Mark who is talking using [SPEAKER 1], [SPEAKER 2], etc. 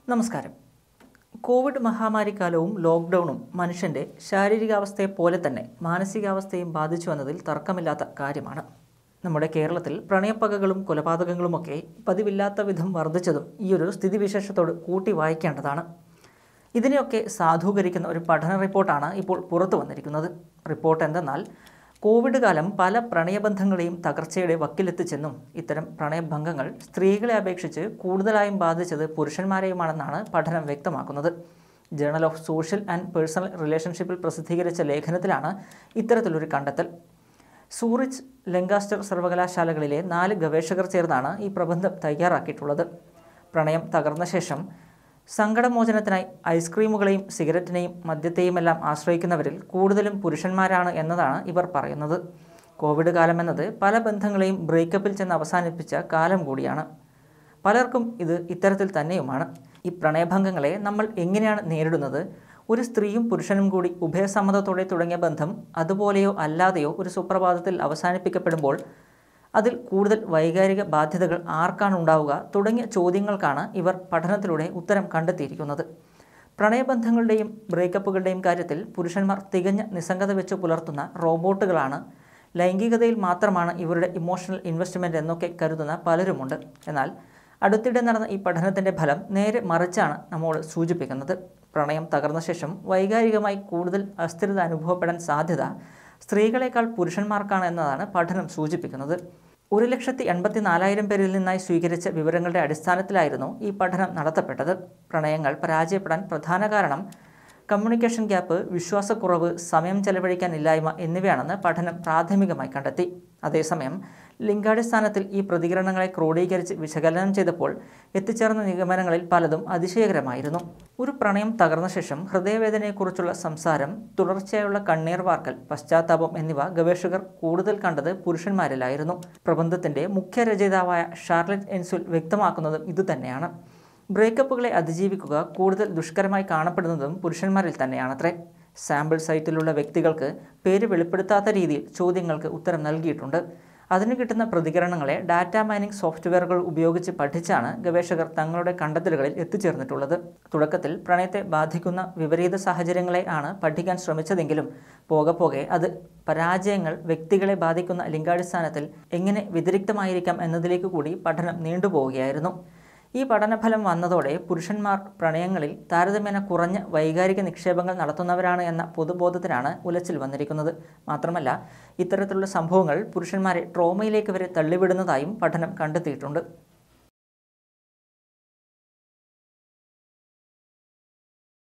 [SPEAKER 1] നമസ്കാരം കോവിഡ് മഹാമാരിക്കാലവും ലോക്ക്ഡൗണും മനുഷ്യൻ്റെ ശാരീരികാവസ്ഥയെ പോലെ തന്നെ മാനസികാവസ്ഥയും ബാധിച്ചു എന്നതിൽ തർക്കമില്ലാത്ത കാര്യമാണ് നമ്മുടെ കേരളത്തിൽ പ്രണയപ്പകകളും കൊലപാതകങ്ങളുമൊക്കെ പതിവില്ലാത്ത വിധം വർദ്ധിച്ചതും ഈ ഒരു സ്ഥിതിവിശേഷത്തോട് കൂട്ടി വായിക്കേണ്ടതാണ് ഇതിനെയൊക്കെ സാധൂകരിക്കുന്ന ഒരു പഠന റിപ്പോർട്ടാണ് ഇപ്പോൾ പുറത്തു വന്നിരിക്കുന്നത് റിപ്പോർട്ട് എന്തെന്നാൽ കോവിഡ് കാലം പല പ്രണയബന്ധങ്ങളെയും തകർച്ചയുടെ വക്കിലെത്തിച്ചെന്നും ഇത്തരം പ്രണയഭംഗങ്ങൾ സ്ത്രീകളെ അപേക്ഷിച്ച് കൂടുതലായും ബാധിച്ചത് പുരുഷന്മാരെയുമാണെന്നാണ് പഠനം വ്യക്തമാക്കുന്നത് journal of social and personal റിലേഷൻഷിപ്പിൽ പ്രസിദ്ധീകരിച്ച ലേഖനത്തിലാണ് ഇത്തരത്തിലൊരു കണ്ടെത്തൽ സൂറിച്ച് ലങ്കാസ്റ്റർ സർവകലാശാലകളിലെ നാല് ഗവേഷകർ ചേർന്നാണ് ഈ പ്രബന്ധം തയ്യാറാക്കിയിട്ടുള്ളത് പ്രണയം തകർന്ന ശേഷം സങ്കടമോചനത്തിനായി ഐസ്ക്രീമുകളെയും സിഗരറ്റിനെയും മദ്യത്തെയുമെല്ലാം ആശ്രയിക്കുന്നവരിൽ കൂടുതലും പുരുഷന്മാരാണ് എന്നതാണ് ഇവർ പറയുന്നത് കോവിഡ് കാലം എന്നത് പല ബന്ധങ്ങളെയും ബ്രേക്കപ്പിൽ ചെന്ന് അവസാനിപ്പിച്ച കാലം കൂടിയാണ് പലർക്കും ഇത് ഇത്തരത്തിൽ തന്നെയുമാണ് ഈ പ്രണയഭംഗങ്ങളെ നമ്മൾ എങ്ങനെയാണ് നേരിടുന്നത് ഒരു സ്ത്രീയും പുരുഷനും കൂടി ഉഭയസമ്മതത്തോടെ തുടങ്ങിയ ബന്ധം അതുപോലെയോ അല്ലാതെയോ ഒരു സുപ്രഭാതത്തിൽ അവസാനിപ്പിക്കപ്പെടുമ്പോൾ അതിൽ കൂടുതൽ വൈകാരിക ബാധ്യതകൾ ആർക്കാണ് ഉണ്ടാവുക തുടങ്ങിയ ചോദ്യങ്ങൾക്കാണ് ഇവർ പഠനത്തിലൂടെ ഉത്തരം കണ്ടെത്തിയിരിക്കുന്നത് പ്രണയബന്ധങ്ങളുടെയും ബ്രേക്കപ്പുകളുടെയും കാര്യത്തിൽ പുരുഷന്മാർ തികഞ്ഞ നിസ്സംഗത വെച്ച് പുലർത്തുന്ന റോബോട്ടുകളാണ് ലൈംഗികതയിൽ മാത്രമാണ് ഇവരുടെ ഇമോഷണൽ ഇൻവെസ്റ്റ്മെൻറ്റ് എന്നൊക്കെ കരുതുന്ന പലരുമുണ്ട് എന്നാൽ അടുത്തിടെ നടന്ന ഈ പഠനത്തിൻ്റെ ഫലം നേരെ മറിച്ചാണ് നമ്മോട് സൂചിപ്പിക്കുന്നത് പ്രണയം തകർന്ന ശേഷം വൈകാരികമായി കൂടുതൽ അസ്ഥിരത അനുഭവപ്പെടാൻ സാധ്യത സ്ത്രീകളെക്കാൾ പുരുഷന്മാർക്കാണ് എന്നതാണ് പഠനം സൂചിപ്പിക്കുന്നത് ഒരു ലക്ഷത്തി എൺപത്തി നാലായിരം പേരിൽ നിന്നായി സ്വീകരിച്ച വിവരങ്ങളുടെ അടിസ്ഥാനത്തിലായിരുന്നു ഈ പഠനം നടത്തപ്പെട്ടത് പ്രണയങ്ങൾ പരാജയപ്പെടാൻ പ്രധാന കാരണം കമ്മ്യൂണിക്കേഷൻ ഗ്യാപ്പ് വിശ്വാസക്കുറവ് സമയം ചെലവഴിക്കാനില്ലായ്മ എന്നിവയാണെന്ന് പഠനം പ്രാഥമികമായി കണ്ടെത്തി അതേസമയം ലിംഗാടിസ്ഥാനത്തിൽ ഈ പ്രതികരണങ്ങളെ ക്രോഡീകരിച്ച് വിശകലനം ചെയ്തപ്പോൾ എത്തിച്ചേർന്ന നിഗമനങ്ങളിൽ പലതും അതിശയകരമായിരുന്നു ഒരു പ്രണയം തകർന്ന ശേഷം ഹൃദയവേദനയെക്കുറിച്ചുള്ള സംസാരം തുടർച്ചയായുള്ള കണ്ണീർ വാർക്കൽ പശ്ചാത്താപം എന്നിവ ഗവേഷകർ കൂടുതൽ കണ്ടത് പുരുഷന്മാരിലായിരുന്നു പ്രബന്ധത്തിന്റെ മുഖ്യ രചയിതാവായ ഷാർലറ്റ് എൻസുൽ വ്യക്തമാക്കുന്നതും ഇതുതന്നെയാണ് ബ്രേക്കപ്പുകളെ അതിജീവിക്കുക കൂടുതൽ ദുഷ്കരമായി കാണപ്പെടുന്നതും പുരുഷന്മാരിൽ തന്നെയാണത്രേ സാമ്പിൾ സൈറ്റിലുള്ള വ്യക്തികൾക്ക് പേര് വെളിപ്പെടുത്താത്ത രീതിയിൽ ചോദ്യങ്ങൾക്ക് ഉത്തരം നൽകിയിട്ടുണ്ട് അതിന് കിട്ടുന്ന പ്രതികരണങ്ങളെ ഡാറ്റ മൈനിങ് സോഫ്റ്റ്വെയറുകൾ ഉപയോഗിച്ച് പഠിച്ചാണ് ഗവേഷകർ തങ്ങളുടെ കണ്ടെത്തലുകളിൽ എത്തിച്ചേർന്നിട്ടുള്ളത് തുടക്കത്തിൽ പ്രണയത്തെ ബാധിക്കുന്ന വിപരീത സാഹചര്യങ്ങളെ ആണ് പഠിക്കാൻ ശ്രമിച്ചതെങ്കിലും പോകെ പോകെ അത് പരാജയങ്ങൾ വ്യക്തികളെ ബാധിക്കുന്ന ലിംഗാടിസ്ഥാനത്തിൽ എങ്ങനെ വ്യതിരിക്തമായിരിക്കാം എന്നതിലേക്ക് കൂടി പഠനം നീണ്ടുപോവുകയായിരുന്നു ഈ പഠനഫലം വന്നതോടെ പുരുഷന്മാർ പ്രണയങ്ങളിൽ താരതമ്യേന കുറഞ്ഞ വൈകാരിക നിക്ഷേപങ്ങൾ നടത്തുന്നവരാണ് എന്ന പൊതുബോധത്തിനാണ് ഉലച്ചിൽ വന്നിരിക്കുന്നത് മാത്രമല്ല ഇത്തരത്തിലുള്ള സംഭവങ്ങൾ പുരുഷന്മാരെ ട്രോമയിലേക്ക് വരെ തള്ളിവിടുന്നതായും പഠനം കണ്ടെത്തിയിട്ടുണ്ട്